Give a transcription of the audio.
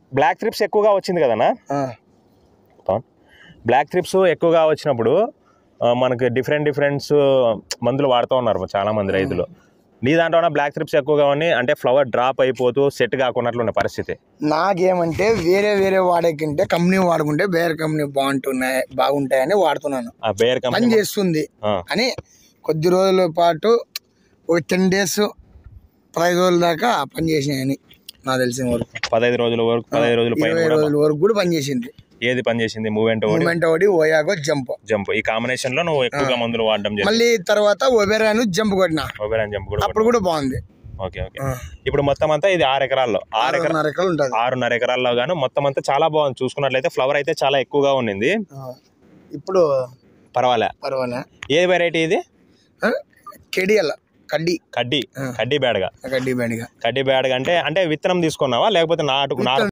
black thrips ఎక్కువగా వచ్చింది కదన్నా ఆ, బ్లాక్ త్రిప్స్ ఎక్కువగా వచ్చినప్పుడు ఆ, మనకి డిఫరెంట్ డిఫరెంట్స్ మందులు వాడుతూ ఉన్నారు చాలా మంది రైతులు నీ దాంట్లో బ్లాక్ త్రిప్స్ ఎక్కువగా ఉన్నాయి అంటే ఫ్లవర్ డ్రాప్ అయిపోతూ సెట్ కాకున్నట్లు ఉన్న పరిస్థితి నాకేమంటే వేరే వేరే వాడేకంటే కంపెనీ వాడుకుంటే వేరే కంపెనీ బాగుంటున్నాయి బాగుంటాయని వాడుతున్నాను ఆ బేర్ పని కంపెనీ చేస్తుంది ఆ, అని కొద్ది రోజుల పాటు ఒక టెన్ డేస్ పదహైదు రోజుల దాకా పని చేసినాయని నాకు తెలిసిన వరకు పదహైదు రోజుల వరకు పదహైదు రోజుల పైన ఇరవై కూడా రోజుల వరకు కూడా పని చేసింది ఏది పని చేసింది మూమెంట్ ఒకటి మూమెంట్ ఒకటి ఓయాగో జంప్ జంప్ ఈ కాంబినేషన్ లో నువ్వు ఎక్కువగా మందులు వాడడం జరిగింది మళ్ళీ తర్వాత ఒబెరాను జంప్ కొట్టిన ఓబెరాన్ జంప్ కూడా అప్పుడు కూడా బాగుంది ఓకే ఓకే ఇప్పుడు మొత్తం అంతా ఇది ఆరు ఎకరాల్లో ఆరు ఎకరా ఆరున్నర ఎకరాలు ఉంటుంది ఆరున్నర ఎకరాల్లో గాను మొత్తం అంతా చాలా బాగుంది చూసుకున్నట్లయితే ఫ్లవర్ అయితే చాలా ఎక్కువగా ఉండింది ఇప్పుడు పర్వాలే పర్వాలే ఏ వెరైటీ ఇది కెడియల్ కడ్డీ కడ్డీ కడ్డీ బ్యాడ్గా కడ్డీ బ్యాండ్గా కడ్డీ బ్యాడ్గా అంటే అంటే విత్తనం తీసుకున్నావా లేకపోతే నాటు నాటు